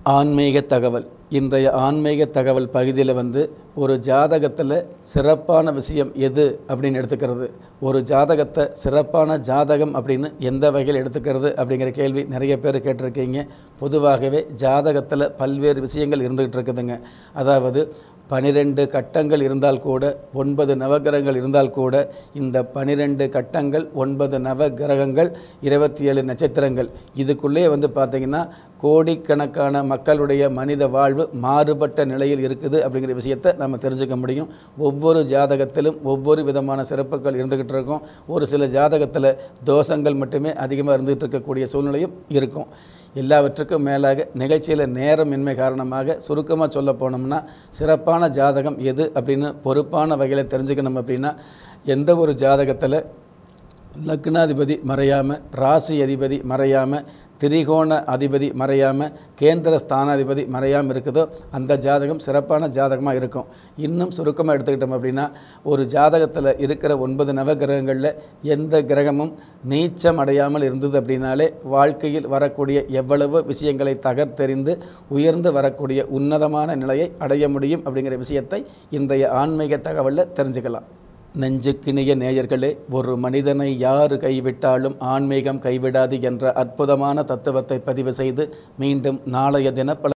ஆன்மீக தகவல் இன்றைய ஆன்மீக தகவல் பகுதியில் வந்து ஒரு ஜாதகத்தில் சிறப்பான விஷயம் எது அப்படின்னு எடுத்துக்கிறது ஒரு ஜாதகத்தை சிறப்பான ஜாதகம் அப்படின்னு எந்த வகையில் எடுத்துக்கிறது அப்படிங்கிற கேள்வி நிறைய பேர் கேட்டிருக்கீங்க பொதுவாகவே ஜாதகத்தில் பல்வேறு விஷயங்கள் இருந்துகிட்டு இருக்குதுங்க அதாவது பனிரெண்டு கட்டங்கள் இருந்தால் கூட ஒன்பது நவகிரகங்கள் இருந்தால் கூட இந்த பனிரெண்டு கட்டங்கள் ஒன்பது நவகிரகங்கள் இருபத்தி ஏழு நட்சத்திரங்கள் இதுக்குள்ளே வந்து பார்த்திங்கன்னா கோடிக்கணக்கான மக்களுடைய மனித வாழ்வு மாறுபட்ட நிலையில் இருக்குது அப்படிங்கிற விஷயத்தை நம்ம தெரிஞ்சுக்க முடியும் ஒவ்வொரு ஜாதகத்திலும் ஒவ்வொரு விதமான சிறப்புகள் இருந்துக்கிட்டு இருக்கும் ஒரு சில ஜாதகத்தில் தோஷங்கள் மட்டுமே அதிகமாக இருந்துகிட்டு இருக்கக்கூடிய சூழ்நிலையும் இருக்கும் எல்லாவற்றுக்கும் மேலாக நிகழ்ச்சியில் நேரமின்மை காரணமாக சுருக்கமாக சொல்ல போனோம்னா சிறப்பான ஜாதகம் எது அப்படின்னு பொறுப்பான வகையில் தெரிஞ்சுக்கணும் அப்படின்னா எந்த ஒரு ஜாதகத்தில் லக்னாதிபதி மறையாமல் ராசி அதிபதி மறையாமல் திரிகோண அதிபதி மறையாமல் கேந்திர ஸ்தானாதிபதி மறையாமல் இருக்குதோ அந்த ஜாதகம் சிறப்பான ஜாதகமாக இருக்கும் இன்னும் சுருக்கமாக எடுத்துக்கிட்டோம் அப்படின்னா ஒரு ஜாதகத்தில் இருக்கிற ஒன்பது நவகிரகங்களில் எந்த கிரகமும் நீச்சம் அடையாமல் இருந்தது அப்படின்னாலே வாழ்க்கையில் வரக்கூடிய எவ்வளவு விஷயங்களை தகர்த்தெறிந்து உயர்ந்து வரக்கூடிய உன்னதமான நிலையை அடைய முடியும் அப்படிங்கிற விஷயத்தை இன்றைய ஆன்மீக தகவலில் தெரிஞ்சுக்கலாம் நெஞ்சுக்கினிய நேயர்களே ஒரு மனிதனை யாரு கைவிட்டாலும் ஆன்மீகம் கைவிடாது என்ற அற்புதமான தத்துவத்தை பதிவு செய்து மீண்டும் நாளைய தினப்பல